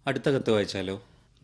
അടുത്ത കത്ത് വായിച്ചാലോ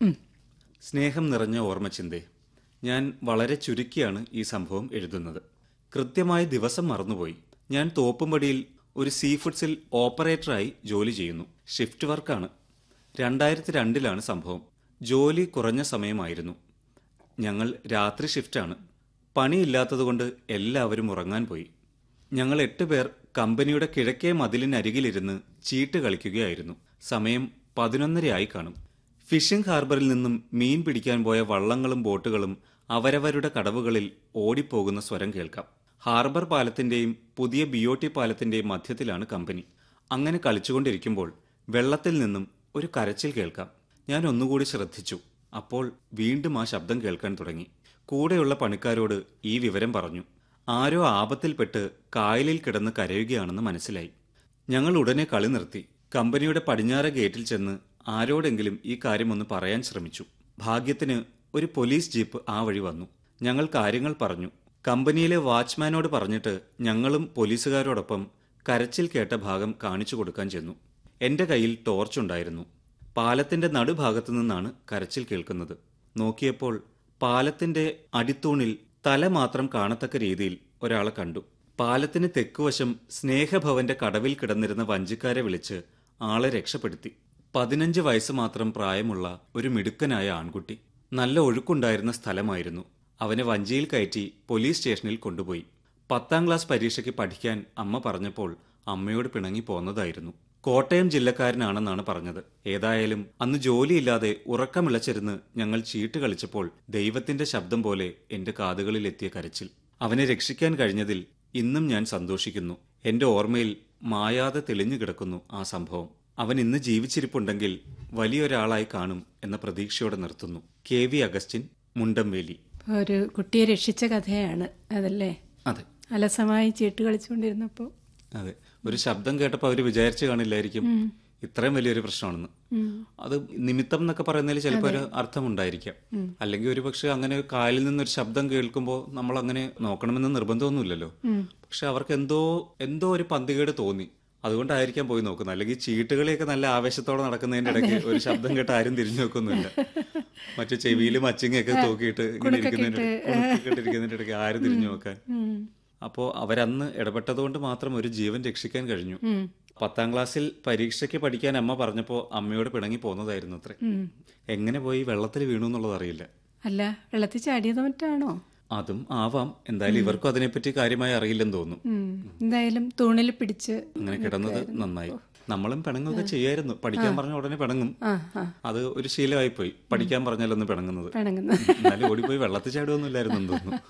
സ്നേഹം നിറഞ്ഞ ഓർമ്മച്ചിന്തേ ഞാൻ വളരെ ചുരുക്കിയാണ് ഈ സംഭവം എഴുതുന്നത് കൃത്യമായ ദിവസം മറന്നുപോയി ഞാൻ തോപ്പുംപടിയിൽ ഒരു സീ ഫുഡ്സിൽ ഓപ്പറേറ്ററായി ജോലി ചെയ്യുന്നു ഷിഫ്റ്റ് വർക്കാണ് രണ്ടായിരത്തി രണ്ടിലാണ് സംഭവം ജോലി കുറഞ്ഞ സമയമായിരുന്നു ഞങ്ങൾ രാത്രി ഷിഫ്റ്റാണ് പണിയില്ലാത്തതുകൊണ്ട് എല്ലാവരും ഉറങ്ങാൻ പോയി ഞങ്ങൾ എട്ട് പേർ കമ്പനിയുടെ കിഴക്കേ മതിലിനരികിലിരുന്ന് ചീട്ട് കളിക്കുകയായിരുന്നു സമയം പതിനൊന്നരയായി കാണും ഫിഷിംഗ് ഹാർബറിൽ നിന്നും മീൻ പിടിക്കാൻ പോയ വള്ളങ്ങളും ബോട്ടുകളും അവരവരുടെ കടവുകളിൽ ഓടിപ്പോകുന്ന സ്വരം കേൾക്കാം ഹാർബർ പാലത്തിന്റെയും പുതിയ ബിയോട്ടി പാലത്തിന്റെയും മധ്യത്തിലാണ് കമ്പനി അങ്ങനെ കളിച്ചുകൊണ്ടിരിക്കുമ്പോൾ വെള്ളത്തിൽ നിന്നും ഒരു കരച്ചിൽ കേൾക്കാം ഞാൻ ഒന്നുകൂടി ശ്രദ്ധിച്ചു അപ്പോൾ വീണ്ടും ആ ശബ്ദം കേൾക്കാൻ തുടങ്ങി കൂടെയുള്ള പണിക്കാരോട് ഈ വിവരം പറഞ്ഞു ആരോ ആപത്തിൽപ്പെട്ട് കായലിൽ കിടന്ന് കരയുകയാണെന്ന് മനസ്സിലായി ഞങ്ങൾ ഉടനെ കളി നിർത്തി കമ്പനിയുടെ പടിഞ്ഞാറ ഗേറ്റിൽ ചെന്ന് ആരോടെങ്കിലും ഈ കാര്യമൊന്ന് പറയാൻ ശ്രമിച്ചു ഭാഗ്യത്തിന് ഒരു പോലീസ് ജീപ്പ് ആ വഴി വന്നു ഞങ്ങൾ കാര്യങ്ങൾ പറഞ്ഞു കമ്പനിയിലെ വാച്ച്മാനോട് പറഞ്ഞിട്ട് ഞങ്ങളും പോലീസുകാരോടൊപ്പം കരച്ചിൽ കേട്ട ഭാഗം കാണിച്ചു കൊടുക്കാൻ ചെന്നു എന്റെ കയ്യിൽ ടോർച്ചുണ്ടായിരുന്നു പാലത്തിന്റെ നടുഭാഗത്തു നിന്നാണ് കരച്ചിൽ കേൾക്കുന്നത് നോക്കിയപ്പോൾ പാലത്തിന്റെ അടിത്തൂണിൽ തല മാത്രം കാണത്തക്ക രീതിയിൽ ഒരാളെ കണ്ടു പാലത്തിന് തെക്കുവശം സ്നേഹഭവന്റെ കടവിൽ കിടന്നിരുന്ന വഞ്ചിക്കാരെ വിളിച്ച് ആളെ രക്ഷപ്പെടുത്തി പതിനഞ്ച് വയസ്സ് മാത്രം പ്രായമുള്ള ഒരു മിടുക്കനായ ആൺകുട്ടി നല്ല ഒഴുക്കുണ്ടായിരുന്ന സ്ഥലമായിരുന്നു അവനെ വഞ്ചിയിൽ കയറ്റി പോലീസ് സ്റ്റേഷനിൽ കൊണ്ടുപോയി പത്താം ക്ലാസ് പരീക്ഷയ്ക്ക് പഠിക്കാൻ അമ്മ പറഞ്ഞപ്പോൾ അമ്മയോട് പിണങ്ങി പോന്നതായിരുന്നു കോട്ടയം ജില്ലക്കാരനാണെന്നാണ് പറഞ്ഞത് ഏതായാലും അന്ന് ജോലിയില്ലാതെ ഉറക്കമിളച്ചിരുന്ന് ഞങ്ങൾ ചീട്ട് കളിച്ചപ്പോൾ ദൈവത്തിന്റെ ശബ്ദം പോലെ എന്റെ കാതുകളിൽ എത്തിയ കരച്ചിൽ അവനെ രക്ഷിക്കാൻ കഴിഞ്ഞതിൽ ഇന്നും ഞാൻ സന്തോഷിക്കുന്നു എന്റെ ഓർമ്മയിൽ മായാതെ തെളിഞ്ഞു കിടക്കുന്നു ആ സംഭവം അവൻ ഇന്ന് ജീവിച്ചിരിപ്പുണ്ടെങ്കിൽ വലിയൊരാളായി കാണും എന്ന പ്രതീക്ഷയോടെ നിർത്തുന്നു കെ വി അഗസ്റ്റിൻ മുണ്ടംവേലി ഒരു കുട്ടിയെ രക്ഷിച്ച കഥയാണ് അതല്ലേ അതെ അലസമായി ചീട്ട് കളിച്ചുകൊണ്ടിരുന്നപ്പോൾ അതെ ഒരു ശബ്ദം കേട്ടപ്പോൾ അവര് വിചാരിച്ചു കാണില്ലായിരിക്കും ഇത്രയും വലിയൊരു പ്രശ്നമാണെന്ന് അത് നിമിത്തം എന്നൊക്കെ പറയുന്നതിൽ ചിലപ്പോൾ ഒരു അർത്ഥമുണ്ടായിരിക്കാം അല്ലെങ്കിൽ ഒരു പക്ഷെ അങ്ങനെ കായലിൽ നിന്നൊരു ശബ്ദം കേൾക്കുമ്പോൾ നമ്മൾ അങ്ങനെ നോക്കണമെന്ന് നിർബന്ധമൊന്നുമില്ലല്ലോ പക്ഷെ അവർക്ക് എന്തോ എന്തോ ഒരു പന്തികേട് തോന്നി അതുകൊണ്ടായിരിക്കാം പോയി നോക്കുന്നത് അല്ലെങ്കിൽ ചീട്ടുകളിയൊക്കെ നല്ല ആവേശത്തോടെ നടക്കുന്നതിന്റെ ഇടയ്ക്ക് ഒരു ശബ്ദം കേട്ട് ആരും തിരിഞ്ഞു നോക്കൊന്നുമില്ല മറ്റു ചെവിയിലും അച്ചിങ്ങയൊക്കെ തൂക്കിയിട്ട് ഇങ്ങനെ ഇരിക്കുന്നതിന്റെ ഇരിക്കുന്നതിന്റെ ഇടയ്ക്ക് ആരും തിരിഞ്ഞു നോക്കാൻ അപ്പോൾ അവരന്ന് ഇടപെട്ടതുകൊണ്ട് മാത്രം ഒരു ജീവൻ രക്ഷിക്കാൻ കഴിഞ്ഞു പത്താം ക്ലാസ്സിൽ പരീക്ഷയ്ക്ക് പഠിക്കാൻ അമ്മ പറഞ്ഞപ്പോൾ അമ്മയോട് പിണങ്ങി പോന്നതായിരുന്നു അത്രേ എങ്ങനെ പോയി വെള്ളത്തിൽ വീണു എന്നുള്ളത് അറിയില്ല അല്ല വെള്ളത്തിൽ ചാടിയത് മറ്റാണോ അതും ആവാം എന്തായാലും ഇവർക്കും അതിനെപ്പറ്റി കാര്യമായി അറിയില്ലെന്ന് തോന്നുന്നു ഉം. എന്തായാലും തൂണിൽ പിടിച്ച് അങ്ങനെ കിടന്നത് നന്നായി നമ്മളും പിണങ്ങുകയൊക്കെ ചെയ്യായിരുന്നു പഠിക്കാൻ പറഞ്ഞ ഉടനെ പിണങ്ങും ആ ആ അത് ഒരു ശീലമായി പോയി പഠിക്കാൻ പറഞ്ഞാലൊന്ന് പിണങ്ങുന്നത് പിണങ്ങുന്നു എന്നാലും ഓടിപ്പോയി വെള്ളത്തിൽ ചാടുകയൊന്നുമില്ലായിരുന്നു എന്ന് തോന്നുന്നു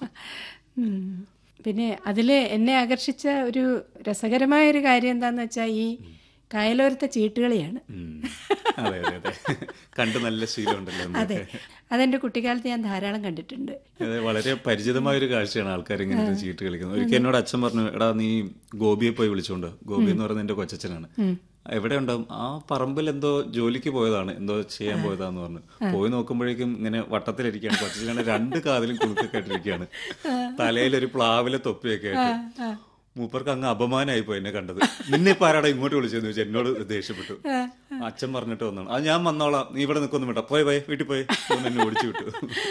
ഉം. പിന്നെ അതിൽ എന്നെ ആകർഷിച്ച ഒരു രസകരമായ ഒരു കാര്യം എന്താന്ന് വെച്ചാൽ ഈ കായലോരത്തെ ചീട്ടുകളിയാണ് ഉം. അതെ അതെ അതെ കണ്ട് നല്ല ശീലമുണ്ടല്ലോ അതെ നമുക്ക്. അതെന്റെ കുട്ടിക്കാലത്ത് ഞാൻ ധാരാളം കണ്ടിട്ടുണ്ട് അതെ വളരെ പരിചിതമായ ഒരു കാഴ്ചയാണ് ആൾക്കാർ ഇങ്ങനെ ഒരു ചീട്ട് കളിക്കുന്നത് ഒരിക്കൽ എന്നോട് അച്ഛൻ പറഞ്ഞു എടാ നീ ഗോപിയെ പോയി വിളിച്ചോണ്ട് ഗോപി എന്ന് പറയുന്നത് എന്റെ കൊച്ചച്ഛനാണ് എവിടെ ഉണ്ടാവും ആ പറമ്പിൽ എന്തോ ജോലിക്ക് പോയതാണ് എന്തോ ചെയ്യാൻ പോയതാന്ന് പറഞ്ഞു പോയി നോക്കുമ്പോഴേക്കും ഇങ്ങനെ വട്ടത്തിലിരിക്കുകയാണ് കൊച്ചച്ഛനാണ് രണ്ട് കാതിലും കുളുക്കൊക്കെ ആയിട്ടിരിക്കുകയാണ് തലയിൽ ഒരു പ്ലാവിലെ തൊപ്പിയൊക്കെ ആയിട്ട് മൂപ്പർക്ക് അങ്ങ് അപമാനമായി പോയി എന്നെ കണ്ടത് നിന്നെ ഇപ്പൊ ആരാടാ ഇങ്ങോട്ട് വിളിച്ചെന്ന് ചോദിച്ചു എന്നോട് ദേഷ്യപ്പെട്ടു അച്ഛൻ പറഞ്ഞിട്ട് വന്നാണ് അത് ഞാൻ വന്നോളാം നീ ഇവിടെ നിൽക്കൊന്നും വിട്ടാ പോയി പോയി വീട്ടിൽ പോയി എന്ന് എന്നെ ഓടിച്ചു വിട്ടു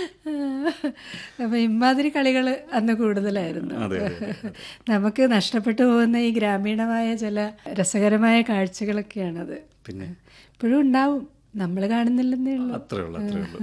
അപ്പൊ ഇമാതിരി കളികൾ അന്ന് കൂടുതലായിരുന്നു അതെ, അതെ, നമുക്ക് നഷ്ടപ്പെട്ടു പോകുന്ന ഈ ഗ്രാമീണമായ ചില രസകരമായ കാഴ്ചകളൊക്കെയാണത് പിന്നെ ഇപ്പോഴും ഉണ്ടാവും നമ്മൾ കാണുന്നില്ലെന്നേ ഉള്ളൂ അത്രേ ഉള്ളൂ അത്രേ ഉള്ളൂ